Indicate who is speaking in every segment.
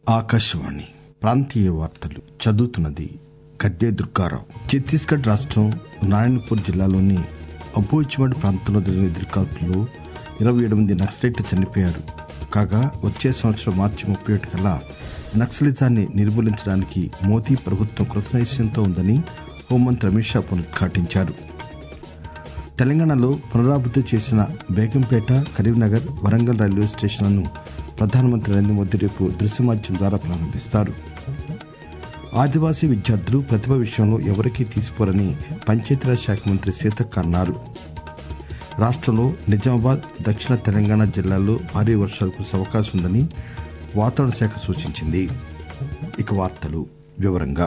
Speaker 1: ఆకాశవాణి ప్రాంతీయ వార్తలు చదువుతున్నది గద్దె దుర్గారావు ఛత్తీస్గఢ్ రాష్టం నారాయణపూర్ జిల్లాలోని అబోచిమడ్ ప్రాంతంలో జరిగిన ఎదురుకాల్పుల్లో ఇరవై ఏడు మంది నక్సలైట్లు చనిపోయారు కాగా వచ్చే సంవత్సరం మార్చి ముప్పై ఒకటి కల్లా నక్సలిజాన్ని నిర్మూలించడానికి మోదీ ప్రభుత్వం కృతనిశ్చయంతో ఉందని హోంమంత్రి అమిత్ షా పునరుద్ఘాటించారు తెలంగాణలో పునరాభివృద్ది చేసిన బేగంపేట కరీంనగర్ వరంగల్ రైల్వే స్టేషన్లను ప్రధానమంత్రి నరేంద్ర మోదీ రేపు దృశ్య మాధ్యమం ద్వారా ప్రారంభిస్తారు ఆదివాసీ విద్యార్థులు ప్రతిభ విషయంలో ఎవరికీ తీసిపోరని పంచాయతీరాజ్ శాఖ మంత్రి సీతక్క అన్నారు రాష్టంలో నిజామాబాద్ దక్షిణ తెలంగాణ జిల్లాల్లో భారీ వర్షాలు కురిసే అవకాశం ఉందని వాతావరణ శాఖ సూచించింది ఇక వార్తలు వివరంగా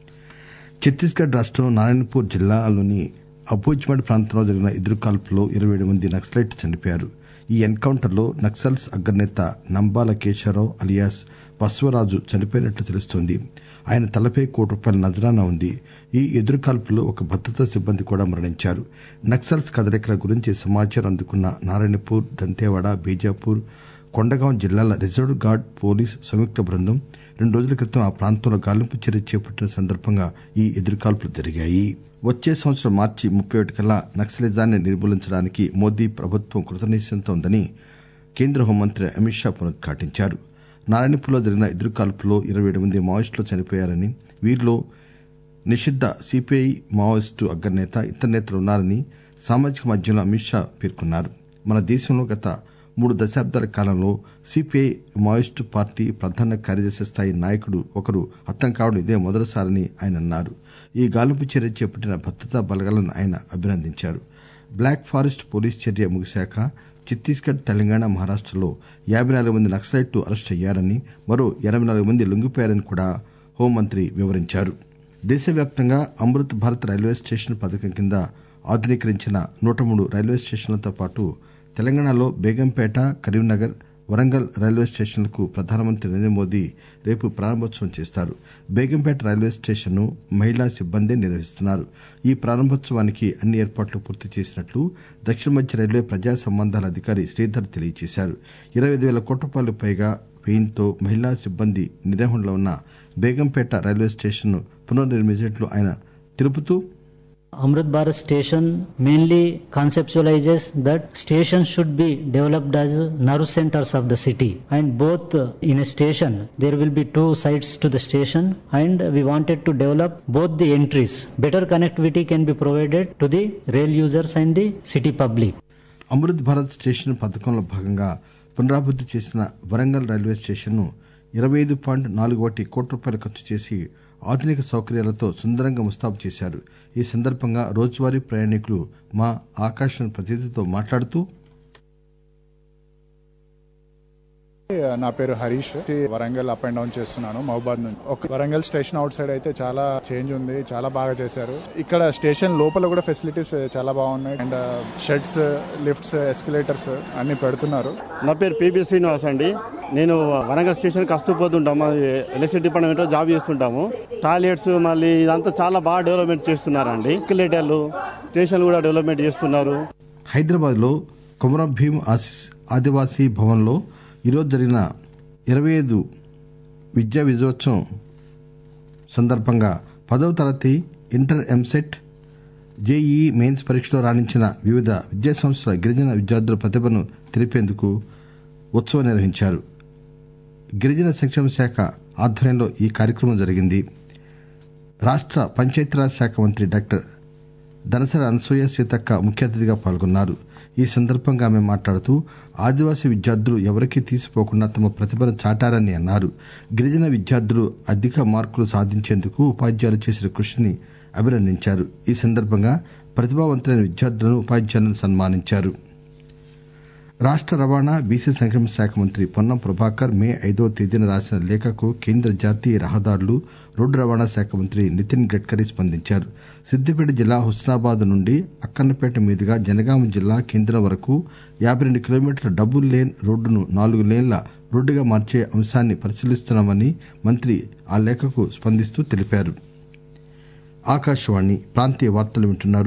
Speaker 1: ఛత్తీస్గఢ్ రాష్టం నారాయణపూర్ జిల్లాలోని అబోజ్మడ్ ప్రాంతంలో జరిగిన ఎదురుకాల్పులో ఇరవై ఏడు మంది నక్సలైట్లు చనిపోయారు ఈ ఎన్కౌంటర్ లో నక్సల్స్ అగ్రనేత నంబాల కేశవరావు అలియాస్ బస్వరాజు చనిపోయినట్లు తెలుస్తోంది ఆయన తలపై కోటి రూపాయల నజరానా ఉంది ఈ ఎదురుకాల్పులో ఒక భద్రతా సిబ్బంది కూడా మరణించారు నక్సల్స్ కదలికల గురించి సమాచారం అందుకున్న నారాయణపూర్ దంతేవాడ బీజాపూర్ కొండగాం జిల్లాల రిజర్వ్ గార్డ్ పోలీస్ సంయుక్త బృందం రెండు రోజుల క్రితం ఆ ప్రాంతంలో గాలింపు చర్య చేపట్టిన సందర్భంగా ఈ ఎదురుకాల్పులు జరిగాయి వచ్చే సంవత్సరం మార్చి ముప్పై ఒకటి కల్లా నక్సలిజాన్ని నిర్మూలించడానికి మోదీ ప్రభుత్వం కృతనిశ్చయంతో ఉందని కేంద్ర హోంమంత్రి అమిత్ షా పునరుద్ఘాటించారు నారాయణపూర్లో జరిగిన ఎదురుకాల్పులో ఇరవై ఏడు మంది మావోయిస్టులు చనిపోయారని వీరిలో నిషిద్ద సిపిఐ మావోయిస్టు అగ్రనేత ఇతర నేతలు ఉన్నారని సామాజిక మాధ్యమంలో అమిత్ షా పేర్కొన్నారు మన దేశంలో గత మూడు దశాబ్దాల కాలంలో సిపిఐ మావోయిస్టు పార్టీ ప్రధాన కార్యదర్శి స్థాయి నాయకుడు ఒకరు హతం కావడం ఇదే మొదటిసారని ఆయన అన్నారు ఈ గాలింపు చర్య చేపట్టిన భద్రతా బలగాలను ఆయన అభినందించారు బ్లాక్ ఫారెస్ట్ పోలీస్ చర్య ముగిశాక ఛత్తీస్గఢ్ తెలంగాణ మహారాష్టలో యాబై నాలుగు మంది నక్సలైట్లు అరెస్టు అయ్యారని మరో ఎనబై నాలుగు మంది లొంగిపోయారని కూడా హోంమంత్రి వివరించారు దేశవ్యాప్తంగా అమృత్ భారత్ రైల్వే స్టేషన్ పథకం కింద ఆధునీకరించిన నూట మూడు రైల్వే స్టేషన్లతో పాటు తెలంగాణలో బేగంపేట కరీంనగర్ వరంగల్ రైల్వే స్టేషన్లకు ప్రధానమంత్రి నరేంద్ర మోదీ రేపు ప్రారంభోత్సవం చేస్తారు బేగంపేట రైల్వే స్టేషన్ను మహిళా సిబ్బందే నిర్వహిస్తున్నారు ఈ ప్రారంభోత్సవానికి అన్ని ఏర్పాట్లు పూర్తి చేసినట్లు దక్షిణ మధ్య రైల్వే ప్రజా సంబంధాల అధికారి శ్రీధర్ తెలియజేశారు ఇరవై ఐదు వేల కోట్ల రూపాయలకు పైగా వ్యయంతో మహిళా సిబ్బంది నిర్వహణలో ఉన్న బేగంపేట రైల్వే స్టేషన్ను పునర్నిర్మించినట్లు ఆయన తెలుపుతూ
Speaker 2: Amrit Bharat station mainly conceptualizes that stations should be developed as nerve centers of the city and both uh, in a station there will be two sides to the station and we wanted to develop both the entries better connectivity can be provided to the rail users and the city public
Speaker 1: Amrit Bharat station పథకంలో భాగంగా పునరాభివృద్ది చేసిన Warangal railway స్టేషన్ను ఇరవై ఐదు point నాలుగు ఒకటి కోట్ల రూపాయలు ఖర్చు చేసి ఆధునిక సౌకర్యాలతో సుందరంగా ముస్తాబు చేశారు ఈ సందర్భంగా రోజువారీ ప్రయాణికులు మా ఆకాశవాణి ప్రతినిధితో మాట్లాడుతూ
Speaker 3: నా పేరు Harish Warangal up and down చేస్తున్నాను మహబాద్ నుంచి ఒక వరంగల్ స్టేషన్ అవుట్ సైడ్ అయితే చాలా చేంజ్ ఉంది చాలా బాగా చేశారు ఇక్కడ స్టేషన్ లోపల కూడా ఫెసిలిటీస్ చాలా బాగున్నాయి అండ్ షెడ్స్ లిఫ్ట్స్ ఎస్కలేటర్స్ అన్ని పెడుతున్నారు
Speaker 4: నా పేరు పిబి శ్రీనివాస్ అండి నేను వరంగల్ స్టేషన్కి వస్తూ పోతుంటాం మాది ఎలక్ట్రిసిటీ డిపార్ట్మెంట్లో జాబ్ చేస్తుంటాము టాయిలెట్స్ మళ్ళీ ఇదంతా చాలా బాగా డెవలప్మెంట్ చేస్తున్నారండి ఎస్కలేటర్లు స్టేషన్ కూడా డెవలప్మెంట్ చేస్తున్నారు
Speaker 1: హైదరాబాద్ లో కుమరం భీం ఆసిస్ ఆదివాసీ భవన్లో ఈరోజు జరిగిన ఇరవై ఐదు విద్యా విజయోత్సవం సందర్భంగా పదవ తరగతి ఇంటర్ ఎంసెట్ జేఈ మెయిన్స్ పరీక్షలో రాణించిన వివిధ విద్యా సంస్థల గిరిజన విద్యార్థుల ప్రతిభను తెలిపేందుకు ఉత్సవం నిర్వహించారు గిరిజన సంక్షేమ శాఖ ఆధ్వర్యంలో ఈ కార్యక్రమం జరిగింది రాష్ట్ర పంచాయతీరాజ్ శాఖ మంత్రి డాక్టర్ దనసరి అనసూయ సీతక్క ముఖ్య అతిథిగా పాల్గొన్నారు ఈ సందర్భంగా ఆమె మాట్లాడుతూ ఆదివాసీ విద్యార్థులు ఎవరికీ తీసిపోకుండా తమ ప్రతిభను చాటారని అన్నారు గిరిజన విద్యార్థులు అధిక మార్కులు సాధించేందుకు ఉపాధ్యాయులు చేసిన కృషిని అభినందించారు ఈ సందర్భంగా ప్రతిభావంతులైన విద్యార్థులను ఉపాధ్యాయులను సన్మానించారు రాష్ట్ర రవాణా బీసీ సంక్షేమ శాఖ మంత్రి పొన్నం ప్రభాకర్ మే ఐదవ తేదీన రాసిన లేఖకు కేంద్ర జాతీయ రహదారులు రోడ్డు రవాణా శాఖ మంత్రి నితిన్ గడ్కరీ స్పందించారు సిద్దిపేట జిల్లా హుస్నాబాద్ నుండి అక్కన్నపేట మీదుగా జనగామ జిల్లా కేంద్రం వరకు యాభై రెండు కిలోమీటర్ల డబుల్ లేన్ రోడ్డును నాలుగు లేన్ల రోడ్డుగా మార్చే అంశాన్ని పరిశీలిస్తున్నామని మంత్రి ఆ లేఖకు స్పందిస్తూ తెలిపారు ఆకాశవాణి ప్రాంతీయ వార్తలు వింటున్నారు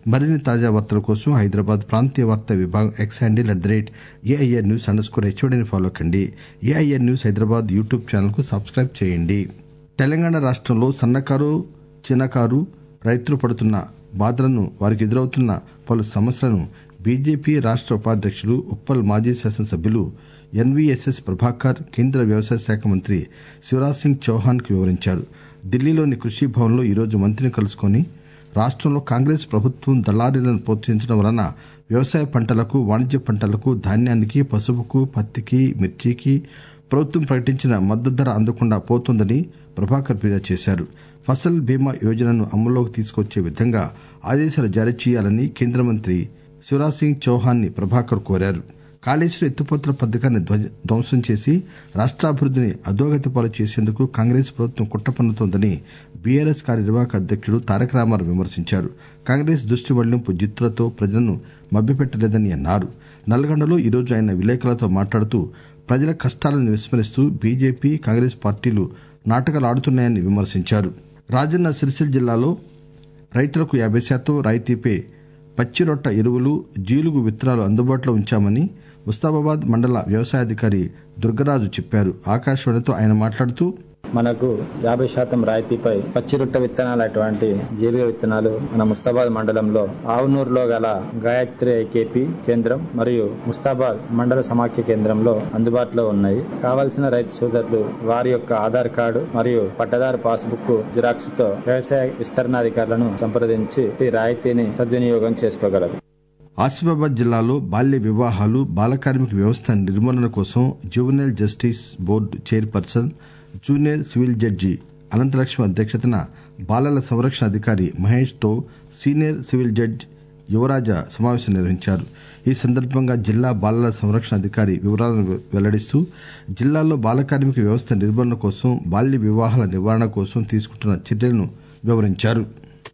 Speaker 1: మరిన్ని తాజా వార్తల కోసం హైదరాబాద్ ప్రాంతీయ వార్తా విభాగం X handle at the rate AIR news underscore స్కోర్ హెచ్ఓడిని ఫాలో కండి AIR news Hyderabad YouTube channel కు సబ్స్క్రైబ్ చేయండి తెలంగాణ రాష్టంలో సన్నకారు చిన్నకారు రైతులు పడుతున్న బాధలను వారికి ఎదురవుతున్న పలు సమస్యలను బీజేపీ రాష్ట ఉపాధ్యక్షులు ఉప్పల్ మాజీ శాసనసభ్యులు ఎన్వీఎస్ఎస్ ప్రభాకర్ కేంద్ర వ్యవసాయ శాఖ మంత్రి శివరాజ్ సింగ్ చౌహాన్ కు వివరించారు ఢిల్లీలోని కృషి భవన్ లో ఈరోజు మంత్రిని కలుసుకుని రాష్టంలో కాంగ్రెస్ ప్రభుత్వం దళారీలను ప్రోత్సహించడం వలన వ్యవసాయ పంటలకు వాణిజ్య పంటలకు ధాన్యానికి పసుపుకు పత్తికి మిర్చికి ప్రభుత్వం ప్రకటించిన మద్దతు ధర అందకుండా పోతోందని ప్రభాకర్ ఫిర్యాదు చేశారు ఫసల్ బీమా యోజనను అమల్లోకి తీసుకొచ్చే విధంగా ఆదేశాలు జారీ చేయాలని కేంద్ర మంత్రి శివరాజ్ సింగ్ చౌహాన్ ని ప్రభాకర్ కోరారు కాళేశ్వరం ఎత్తిపోతల పథకాన్ని ధ్వజ- ధ్వంసం చేసి రాష్ట్రాభివృద్ధిని అధోగతి పాలు చేసేందుకు కాంగ్రెస్ ప్రభుత్వం కుట్ర పన్నుతోందని బీఆర్ఎస్ కార్యనిర్వాహక అధ్యక్షుడు తారక రామారావు విమర్శించారు కాంగ్రెస్ దృష్టి మళ్లింపు జిత్తులతో ప్రజలను మభ్యపెట్టలేదని అన్నారు నల్గొండలో ఈరోజు ఆయన విలేకరులతో మాట్లాడుతూ ప్రజల కష్టాలను విస్మరిస్తూ బీజేపీ కాంగ్రెస్ పార్టీలు నాటకాలు ఆడుతున్నాయని విమర్శించారు రాజన్న సిరిసిల్ల జిల్లాలో రైతులకు యాభై శాతం రాయితీపై పచ్చిరొట్ట ఎరువులు జీలుగు విత్తనాలు అందుబాటులో ఉంచామని ముస్తాబాబాద్ మండల వ్యవసాయాధికారి దుర్గరాజు చెప్పారు ఆకాశవాణితో ఆయన మాట్లాడుతూ
Speaker 5: మనకు యాభై శాతం రాయితీపై పచ్చిరొట్ట విత్తనాలు అటువంటి జీలుగ విత్తనాలు మన ముస్తాబాద్ మండలంలో ఆవునూరులో గల గాయత్రి ఐకేపీ కేంద్రం మరియు ముస్తాబాద్ మండల సమాఖ్య కేంద్రంలో అందుబాటులో ఉన్నాయి కావలసిన రైతు సోదరులు వారి యొక్క ఆధార్ కార్డు మరియు పట్టదారు పాస్బుక్ జిరాక్స్ తో వ్యవసాయ విస్తరణాధికారులను సంప్రదించి ఈ రాయితీని సద్వినియోగం చేసుకోగలరు
Speaker 1: ఆసిఫాబాద్ జిల్లాలో బాల్య వివాహాలు బాల కార్మిక వ్యవస్థ నిర్మూలన కోసం juvenile justice board chairperson junior civil judge Anantalakshmi అధ్యక్షతన బాలల సంరక్షణ అధికారి మహేష్ తో సీనియర్ సివిల్ జడ్జి యువరాజ సమావేశం నిర్వహించారు ఈ సందర్భంగా జిల్లా బాలల సంరక్షణ అధికారి వివరాలను వెల్లడిస్తూ జిల్లాలో బాల కార్మిక వ్యవస్థ నిర్మూలన కోసం బాల్య వివాహాల నివారణ కోసం తీసుకుంటున్న చర్యలను వివరించారు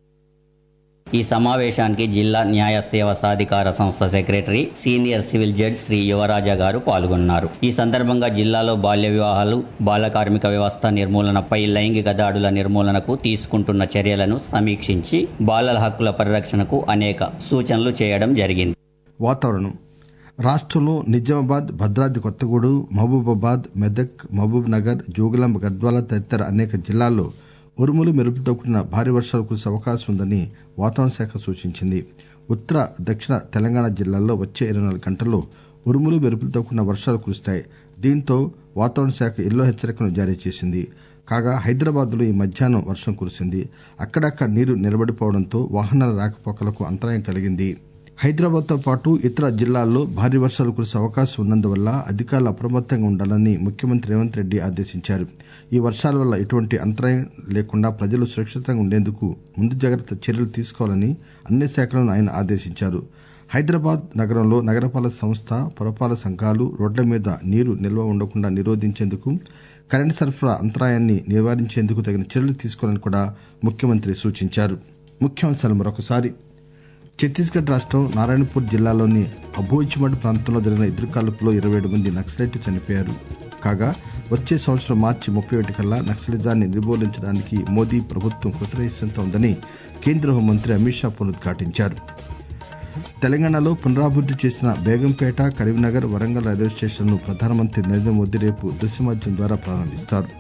Speaker 6: ఈ సమావేశానికి జిల్లా న్యాయ సేవ సాధికార సంస్థ secretary senior civil judge Shri Yuvaraja గారు పాల్గొన్నారు ఈ సందర్భంగా జిల్లాలో బాల్య వివాహాలు బాల కార్మిక వ్యవస్థ నిర్మూలనపై లైంగిక దాడుల నిర్మూలనకు తీసుకుంటున్న చర్యలను సమీక్షించి బాలల హక్కుల పరిరక్షణకు అనేక సూచనలు చేయడం జరిగింది
Speaker 1: వాతావరణం రాష్ట్రంలో నిజామాబాద్ భద్రాద్రి కొత్తగూడెం మహబూబాబాద్ మెదక్ మహబూబ్ నగర్ జోగులాంబ గద్వాల తదితర అనేక జిల్లాల్లో ఉరుములు మెరుపులతో కూడిన భారీ వర్షాలు కురిసే అవకాశం ఉందని వాతావరణ శాఖ సూచించింది ఉత్తర దక్షిణ తెలంగాణ జిల్లాల్లో వచ్చే ఇరవై నాలుగు గంటల్లో ఉరుములు మెరుపులతో కూడిన వర్షాలు కురుస్తాయి దీంతో వాతావరణ శాఖ ఎల్లో హెచ్చరికను జారీ చేసింది కాగా హైదరాబాద్ లో ఈ మధ్యాహ్నం వర్షం కురిసింది అక్కడక్కడ నీరు నిలబడిపోవడంతో వాహనాల రాకపోకలకు అంతరాయం కలిగింది హైదరాబాద్ తో పాటు ఇతర జిల్లాల్లో భారీ వర్షాలు కురిసే అవకాశం ఉన్నందువల్ల అధికారులు అప్రమత్తంగా ఉండాలని ముఖ్యమంత్రి రేవంత్ రెడ్డి ఆదేశించారు ఈ వర్షాల వల్ల ఎటువంటి అంతరాయం లేకుండా ప్రజలు సురక్షితంగా ఉండేందుకు ముందు జాగ్రత్త చర్యలు తీసుకోవాలని అన్ని శాఖలను ఆయన ఆదేశించారు హైదరాబాద్ నగరంలో నగరపాలక సంస్థ పురపాలక సంఘాలు రోడ్ల మీద నీరు నిల్వ ఉండకుండా నిరోధించేందుకు కరెంటు సరఫరా అంతరాయాన్ని నివారించేందుకు తగిన చర్యలు తీసుకోవాలని కూడా ముఖ్యమంత్రి సూచించారు ముఖ్యాంశాలు మరొకసారి ఛత్తీస్గఢ్ రాష్ట్రం నారాయణపూర్ జిల్లాలోని అభోజిమడ్ ప్రాంతంలో జరిగిన ఎదురుకాల్పులో ఇరవై ఏడు మంది నక్సలైట్లు చనిపోయారు కాగా వచ్చే సంవత్సరం మార్చి ముప్పై ఒకటి కల్లా నక్సలిజాన్ని నిర్మూలించడానికి మోదీ ప్రభుత్వం కృతనిశ్చయంతో ఉందని కేంద్ర హోంమంత్రి అమిత్ షా పునరుద్ఘాటించారు తెలంగాణలో పునరాభివృద్ది చేసిన బేగంపేట కరీంనగర్ వరంగల్ రైల్వే స్టేషన్ను ప్రధానమంత్రి నరేంద్ర మోదీ రేపు దృశ్య మాధ్యమం ద్వారా ప్రారంభిస్తారు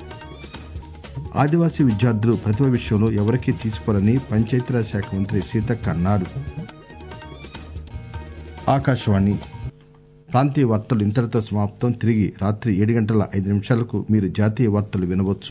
Speaker 1: ఆదివాసీ విద్యార్థులు ప్రతిభ విషయంలో ఎవరికీ తీసుకోరని పంచాయతీరాజ్ శాఖ మంత్రి సీతక్క అన్నారు ఆకాశవాణి ప్రాంతీయ వార్తలు ఇంతటితో సమాప్తం తిరిగి రాత్రి ఏడు గంటల ఐదు నిమిషాలకు మీరు జాతీయ వార్తలు వినవచ్చు